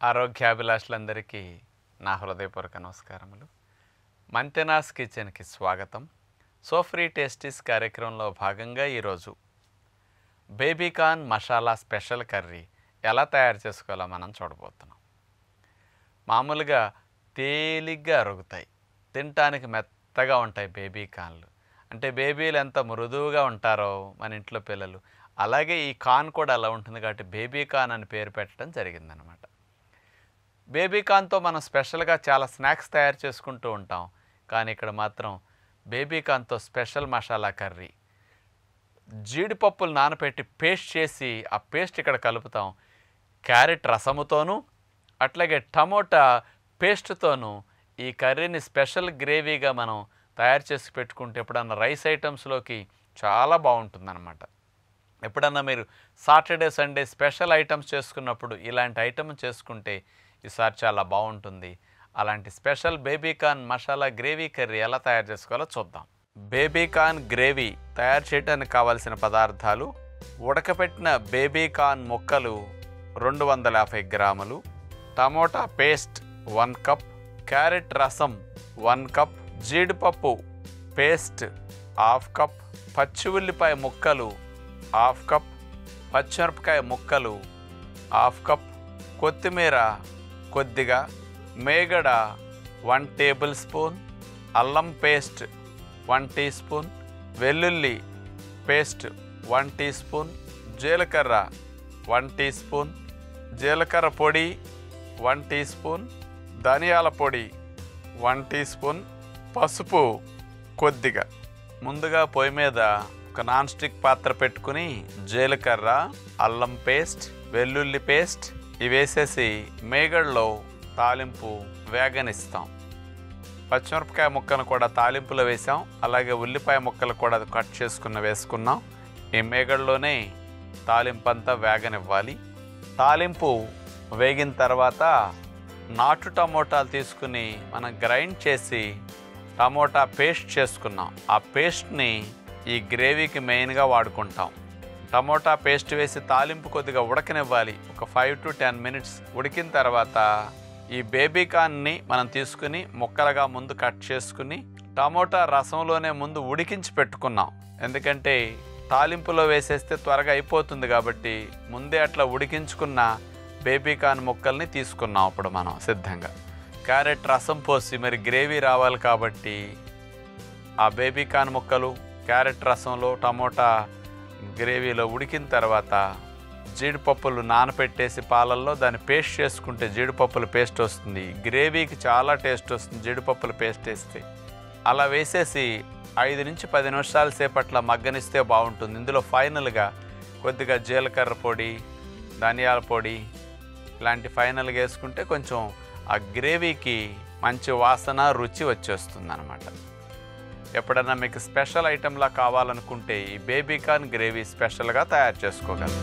ఆరోగ్యాభిలాషులందరికీ నా హృదయపూర్వక నమస్కారములు మంతెనాస్ కిచెన్కి స్వాగతం సో ఫ్రీ టేస్టీస్ కార్యక్రమంలో భాగంగా ఈరోజు బేబీకాన్ మసాలా స్పెషల్ కర్రీ ఎలా తయారు చేసుకోవాలో మనం చూడబోతున్నాం మామూలుగా తేలిగ్గా అరుగుతాయి తినటానికి మెత్తగా ఉంటాయి బేబీ కార్న్లు అంటే బేబీలు ఎంత మృదువుగా ఉంటారో మన ఇంట్లో పిల్లలు అలాగే ఈ కాన్ కూడా అలా ఉంటుంది కాబట్టి బేబీ కాన్ అని పేరు పెట్టడం జరిగిందనమాట బేబీ కార్న్తో మనం స్పెషల్గా చాలా స్నాక్స్ తయారు చేసుకుంటూ ఉంటాం కానీ ఇక్కడ మాత్రం బేబీ కార్న్తో స్పెషల్ మసాలా కర్రీ జీడిపప్పులు నానబెట్టి పేస్ట్ చేసి ఆ పేస్ట్ ఇక్కడ కలుపుతాం క్యారెట్ రసముతోనూ అట్లాగే టమోటా పేస్ట్తోనూ ఈ కర్రీని స్పెషల్ గ్రేవీగా మనం తయారు చేసి పెట్టుకుంటే ఎప్పుడన్నా రైస్ ఐటమ్స్లోకి చాలా బాగుంటుందన్నమాట ఎప్పుడన్నా మీరు సాటర్డే సండే స్పెషల్ ఐటమ్స్ చేసుకున్నప్పుడు ఇలాంటి ఐటమ్ చేసుకుంటే ఈసారి చాలా బాగుంటుంది అలాంటి special baby corn masala gravy curry ఎలా తయారు చేసుకోవాలో చూద్దాం బేబీకాన్ గ్రేవీ తయారు చేయడానికి కావాల్సిన పదార్థాలు ఉడకపెట్టిన బేబీకాన్ ముక్కలు రెండు వందల యాభై గ్రాములు tomato paste one cup carrot రసం వన్ కప్ జీడిపప్పు పేస్ట్ హాఫ్ కప్ పచ్చి ఉల్లిపాయ ముక్కలు హాఫ్ కప్ పచ్చిమిరపకాయ ముక్కలు హాఫ్ కప్ కొత్తిమీర కొద్దిగా మేగడ వన్ టేబుల్ స్పూన్ అల్లం పేస్ట్ వన్ టీ స్పూన్ వెల్లుల్లి పేస్ట్ వన్ టీ స్పూన్ జీలకర్ర వన్ టీ స్పూన్ జీలకర్ర పొడి వన్ టీ స్పూన్ ధనియాల పొడి వన్ టీ స్పూన్ పసుపు కొద్దిగా ముందుగా పొయ్యి మీద ఒక నాన్ స్టిక్ పాత్ర పెట్టుకుని జీలకర్ర అల్లం పేస్ట్ వెల్లుల్లి పేస్ట్ ఇవి వేసేసి మేగడలో తాలింపు వేగనిస్తాం పచ్చిమిరపకాయ ముక్కను కూడా తాలింపులో వేసాం అలాగే ఉల్లిపాయ ముక్కలు కూడా కట్ చేసుకున్న వేసుకున్నాం ఈ మేగడలోనే తాలింపు అంతా వేగనివ్వాలి తాలింపు వేగిన తర్వాత నాటు టమోటాలు తీసుకుని మనం గ్రైండ్ చేసి టమోటా పేస్ట్ చేసుకున్నాం ఆ పేస్ట్ని ఈ గ్రేవీకి మెయిన్గా వాడుకుంటాం టమోటా పేస్ట్ వేసి తాలింపు కొద్దిగా ఉడకనివ్వాలి ఒక ఫైవ్ టు టెన్ మినిట్స్ ఉడికిన తర్వాత ఈ బేబీ కార్న్ని మనం తీసుకుని ముక్కలుగా ముందు కట్ చేసుకుని టమోటా రసంలోనే ముందు ఉడికించి పెట్టుకున్నాం ఎందుకంటే తాలింపులో వేసేస్తే త్వరగా అయిపోతుంది కాబట్టి ముందే అట్లా ఉడికించుకున్న బేబీ కార్న్ ముక్కల్ని తీసుకున్నాం అప్పుడు మనం సిద్ధంగా క్యారెట్ రసం పోసి మరి గ్రేవీ రావాలి కాబట్టి ఆ బేబీ కార్న్ ముక్కలు క్యారెట్ రసంలో టమోటా గ్రేవీలో ఉడికిన తర్వాత జీడిపప్పులు నానపెట్టేసి పాలల్లో దాన్ని పేస్ట్ చేసుకుంటే జీడిపప్పుల పేస్ట్ వస్తుంది గ్రేవీకి చాలా టేస్ట్ వస్తుంది జీడిపప్పుల పేస్ట్ వేస్తే అలా వేసేసి ఐదు నుంచి పది నిమిషాల సేపట్ల మగ్గనిస్తే బాగుంటుంది ఇందులో ఫైనల్గా కొద్దిగా జీలకర్ర పొడి ధనియాల పొడి ఇలాంటి ఫైనల్గా వేసుకుంటే కొంచెం ఆ గ్రేవీకి మంచి వాసన రుచి వచ్చేస్తుంది అనమాట ఎప్పుడన్నా మీకు స్పెషల్ ఐటెంలా కావాలనుకుంటే ఈ బేబీ కార్న్ గ్రేవీ స్పెషల్గా తయారు చేసుకోగలరు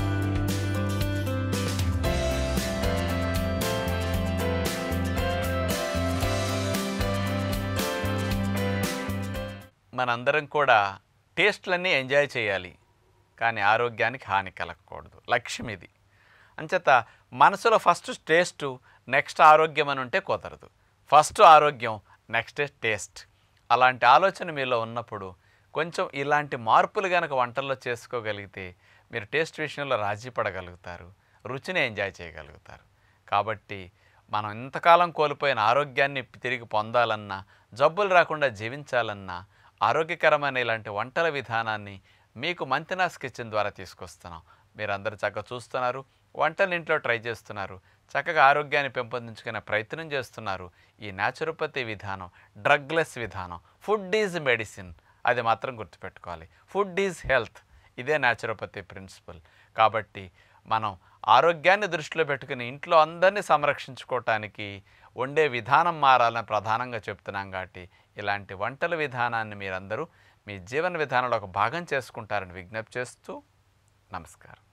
మనందరం కూడా టేస్ట్లన్నీ ఎంజాయ్ చేయాలి కానీ ఆరోగ్యానికి హాని కలగకూడదు లక్ష్యం ఇది అంచేత మనసులో ఫస్ట్ టేస్ట్ నెక్స్ట్ ఆరోగ్యం అని ఉంటే కుదరదు ఫస్ట్ ఆరోగ్యం నెక్స్ట్ టేస్ట్ అలాంటి ఆలోచన మీలో ఉన్నప్పుడు కొంచెం ఇలాంటి మార్పులు కనుక వంటల్లో చేసుకోగలిగితే మీరు టేస్ట్ విషయంలో రాజీ పడగలుగుతారు రుచిని ఎంజాయ్ చేయగలుగుతారు కాబట్టి మనం ఇంతకాలం కోల్పోయిన ఆరోగ్యాన్ని తిరిగి పొందాలన్నా జబ్బులు రాకుండా జీవించాలన్నా ఆరోగ్యకరమైన ఇలాంటి వంటల విధానాన్ని మీకు మంతినాస్ కిచెన్ ద్వారా తీసుకొస్తున్నాం మీరందరూ చక్కగా చూస్తున్నారు వంటలు ఇంట్లో ట్రై చేస్తున్నారు చక్కగా ఆరోగ్యాన్ని పెంపొందించుకునే ప్రయత్నం చేస్తున్నారు ఈ న్యాచురోపతి విధానం డ్రగ్లెస్ విధానం ఫుడ్ ఈజ్ మెడిసిన్ అది మాత్రం గుర్తుపెట్టుకోవాలి ఫుడ్ ఈజ్ హెల్త్ ఇదే న్యాచురోపతి ప్రిన్సిపల్ కాబట్టి మనం ఆరోగ్యాన్ని దృష్టిలో పెట్టుకుని ఇంట్లో అందరినీ సంరక్షించుకోవటానికి వండే విధానం మారాలని ప్రధానంగా చెప్తున్నాం కాబట్టి ఇలాంటి వంటల విధానాన్ని మీరందరూ మీ జీవన విధానంలో ఒక భాగం చేసుకుంటారని విజ్ఞప్తి చేస్తూ నమస్కారం